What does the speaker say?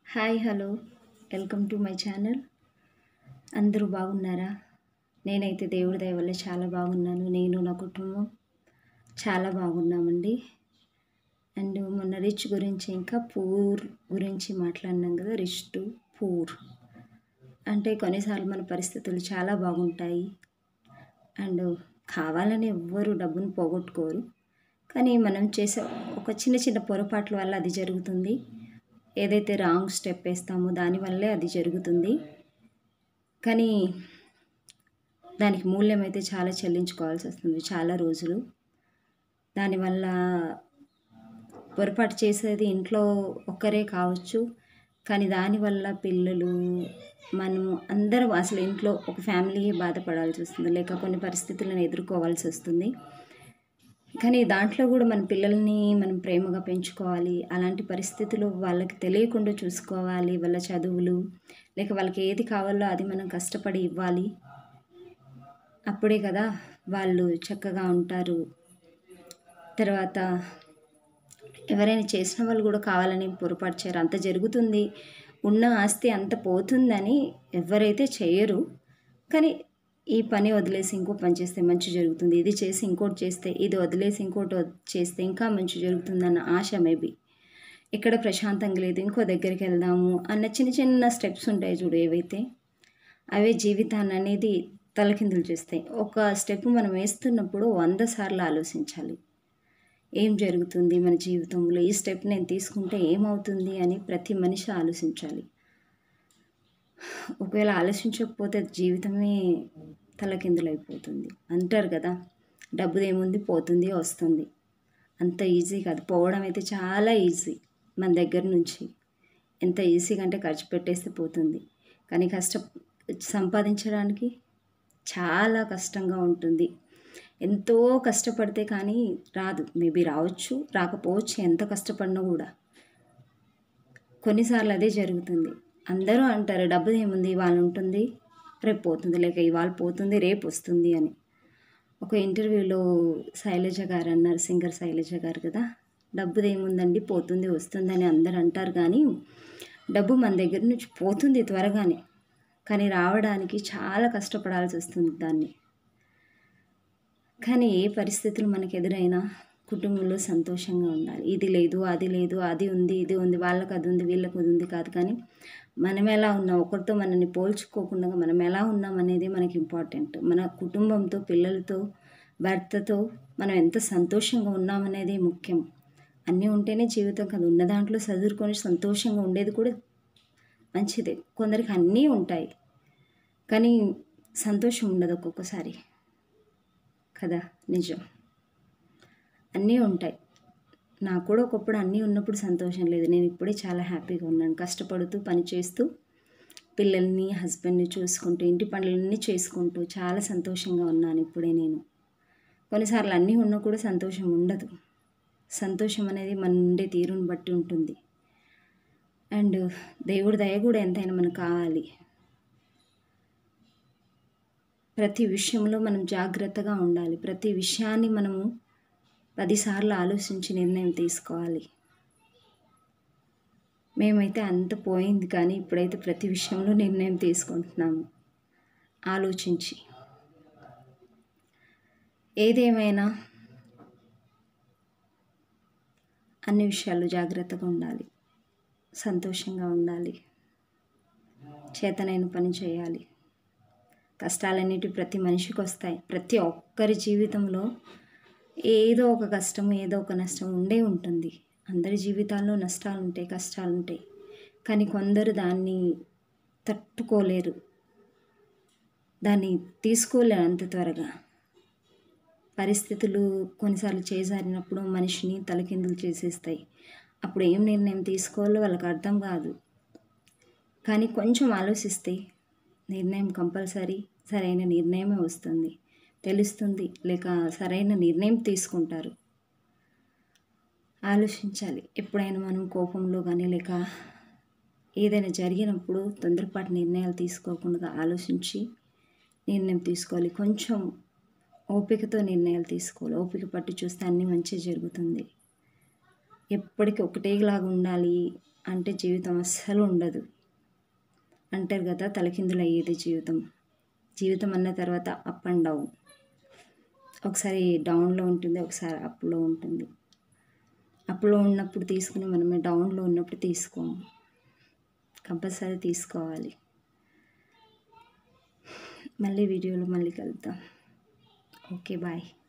hi hello welcome to my channel అందరూ బాగున్నారా నేనైతే దేవుడి దయ వల్ల చాలా బాగున్నాను నేను నా కుటుంబం చాలా బాగున్నామండి అండ్ మొన్న రిచ్ గురించి ఇంకా పూర్ గురించి మాట్లాడినాం కదా రిచ్ టు పూర్ అంటే కొన్నిసార్లు మన పరిస్థితులు చాలా బాగుంటాయి అండ్ కావాలని ఎవ్వరు డబ్బును పోగొట్టుకోరు కానీ మనం చేసే ఒక చిన్న చిన్న పొరపాట్ల వల్ల అది జరుగుతుంది ఏదైతే రాంగ్ స్టెప్ వేస్తామో దానివల్లే అది జరుగుతుంది కానీ దానికి మూల్యం అయితే చాలా చెల్లించుకోవాల్సి వస్తుంది చాలా రోజులు దానివల్ల పొరపాటు చేసేది ఇంట్లో ఒక్కరే కావచ్చు కానీ దానివల్ల పిల్లలు మనము అందరం అసలు ఇంట్లో ఒక ఫ్యామిలీ బాధపడాల్సి వస్తుంది లేక కొన్ని పరిస్థితులను ఎదుర్కోవాల్సి వస్తుంది కానీ దాంట్లో కూడా మన పిల్లల్ని మనం ప్రేమగా పెంచుకోవాలి అలాంటి పరిస్థితులు వాళ్ళకి తెలియకుండా చూసుకోవాలి వాళ్ళ చదువులు లేక వాళ్ళకి ఏది కావాలో అది మనం కష్టపడి ఇవ్వాలి అప్పుడే కదా వాళ్ళు చక్కగా ఉంటారు తర్వాత ఎవరైనా చేసిన వాళ్ళు కూడా కావాలని పొరపాటు చేయరు అంత జరుగుతుంది ఉన్న ఆస్తి అంత పోతుందని ఎవరైతే చేయరు కానీ ఈ పని వదిలేసి ఇంకో పని చేస్తే మంచి జరుగుతుంది ఇది చేసి ఇంకోటి చేస్తే ఇది వదిలేసి ఇంకోటి వద్- చేస్తే ఇంకా మంచి జరుగుతుందన్న ఆశ మేబీ ఇక్కడ ప్రశాంతంగా లేదు ఇంకో దగ్గరికి వెళ్దాము అన్న చిన్న చిన్న స్టెప్స్ ఉంటాయి చూడు ఏవైతే అవే జీవితాన్ని అనేది తలకిందులు చేస్తాయి ఒక స్టెప్ మనం వేస్తున్నప్పుడు వంద సార్లు ఆలోచించాలి ఏం జరుగుతుంది మన జీవితంలో ఈ స్టెప్ నేను తీసుకుంటే ఏమవుతుంది అని ప్రతి మనిషి ఆలోచించాలి ఒకవేళ ఆలోచించకపోతే జీవితమే తలకిందులైపోతుంది అంటారు కదా డబ్బుదేముంది పోతుంది వస్తుంది అంత ఈజీ కాదు పోవడం అయితే చాలా ఈజీ మన దగ్గర నుంచి ఎంత ఈజీగా అంటే ఖర్చు పెట్టేస్తే పోతుంది కానీ కష్ట సంపాదించడానికి చాలా కష్టంగా ఉంటుంది ఎంతో కష్టపడితే కానీ రాదు మేబీ రావచ్చు రాకపోవచ్చు ఎంత కష్టపడినా కూడా కొన్నిసార్లు అదే జరుగుతుంది అందరూ అంటారు డబ్బుది ఏముంది ఇవాళ ఉంటుంది రేపు పోతుంది లేక ఇవాళ పోతుంది రేపు వస్తుంది అని ఒక ఇంటర్వ్యూలో శైలజ గారు అన్నారు సింగర్ శైలజ గారు కదా డబ్బుది ఏముందండి పోతుంది వస్తుంది అని అందరు అంటారు కానీ డబ్బు మన దగ్గర నుంచి పోతుంది త్వరగానే కానీ రావడానికి చాలా కష్టపడాల్సి వస్తుంది దాన్ని కానీ ఏ పరిస్థితులు మనకు ఎదురైనా కుటుంబంలో సంతోషంగా ఉండాలి ఇది లేదు అది లేదు అది ఉంది ఇది ఉంది వాళ్ళకి అది ఉంది వీళ్ళకి అది ఉంది కాదు కానీ మనం ఎలా ఉన్నాం ఒకరితో మనల్ని పోల్చుకోకుండా మనం ఎలా ఉన్నాం అనేది మనకి ఇంపార్టెంట్ మన కుటుంబంతో పిల్లలతో భర్తతో మనం ఎంత సంతోషంగా ఉన్నామనేది ముఖ్యం అన్నీ ఉంటేనే జీవితం కదా ఉన్న దాంట్లో చదువుకొని సంతోషంగా ఉండేది కూడా మంచిదే కొందరికి అన్నీ ఉంటాయి కానీ సంతోషం ఉండదు ఒక్కొక్కసారి కదా నిజం అన్నీ ఉంటాయి నాకు కూడా ఒకప్పుడు అన్నీ ఉన్నప్పుడు సంతోషం లేదు నేను ఇప్పుడే చాలా హ్యాపీగా ఉన్నాను కష్టపడుతూ పని చేస్తూ పిల్లల్ని హస్బెండ్ని చూసుకుంటూ ఇంటి పనులన్నీ చేసుకుంటూ చాలా సంతోషంగా ఉన్నాను ఇప్పుడే నేను కొన్నిసార్లు అన్నీ ఉన్నా కూడా సంతోషం ఉండదు సంతోషం అనేది మన ఉండే తీరుని బట్టి ఉంటుంది అండ్ దేవుడి దయ కూడా ఎంతైనా మనకు కావాలి ప్రతి విషయంలో మనం జాగ్రత్తగా ఉండాలి ప్రతి విషయాన్ని మనము పదిసార్లు ఆలోచించి నిర్ణయం తీసుకోవాలి మేమైతే అంత పోయింది కానీ ఇప్పుడైతే ప్రతి విషయంలో నిర్ణయం తీసుకుంటున్నాము ఆలోచించి ఏదేమైనా అన్ని విషయాలు జాగ్రత్తగా ఉండాలి సంతోషంగా ఉండాలి చేతనైన పని చేయాలి కష్టాలన్నిటి ప్రతి మనిషికి వస్తాయి ప్రతి ఒక్కరి జీవితంలో ఏదో ఒక కష్టం ఏదో ఒక నష్టం ఉండే ఉంటుంది అందరి జీవితాల్లో నష్టాలు ఉంటాయి కష్టాలు ఉంటాయి కానీ కొందరు దాన్ని తట్టుకోలేరు దాన్ని తీసుకోలేరు అంత త్వరగా పరిస్థితులు కొన్నిసార్లు చేజారినప్పుడు మనిషిని తలకిందులు చేసేస్తాయి అప్పుడు ఏం నిర్ణయం తీసుకోవాలో వాళ్ళకి అర్థం కాదు కానీ కొంచెం ఆలోచిస్తే నిర్ణయం కంపల్సరీ సరైన నిర్ణయమే వస్తుంది తెలుస్తుంది లేక సరైన నిర్ణయం తీసుకుంటారు ఆలోచించాలి ఎప్పుడైనా మనం కోపంలో కానీ లేక ఏదైనా జరిగినప్పుడు తొందరపాటు నిర్ణయాలు తీసుకోకుండా ఆలోచించి నిర్ణయం తీసుకోవాలి కొంచెం ఓపికతో నిర్ణయాలు తీసుకోవాలి ఓపిక పట్టి చూస్తే అన్నీ మంచిగా జరుగుతుంది ఎప్పటికీ ఒకటేలాగా ఉండాలి అంటే జీవితం అస్సలు ఉండదు అంటారు కదా తలకిందులు అయ్యేది జీవితం జీవితం అన్న తర్వాత అప్ అండ్ డౌన్ ఒకసారి డౌన్లో ఉంటుంది ఒకసారి అప్లో ఉంటుంది అప్లో ఉన్నప్పుడు తీసుకుని మనమే డౌన్లో ఉన్నప్పుడు తీసుకోము కంపల్సరీ తీసుకోవాలి మళ్ళీ వీడియోలో మళ్ళీ కలుద్దాం ఓకే బాయ్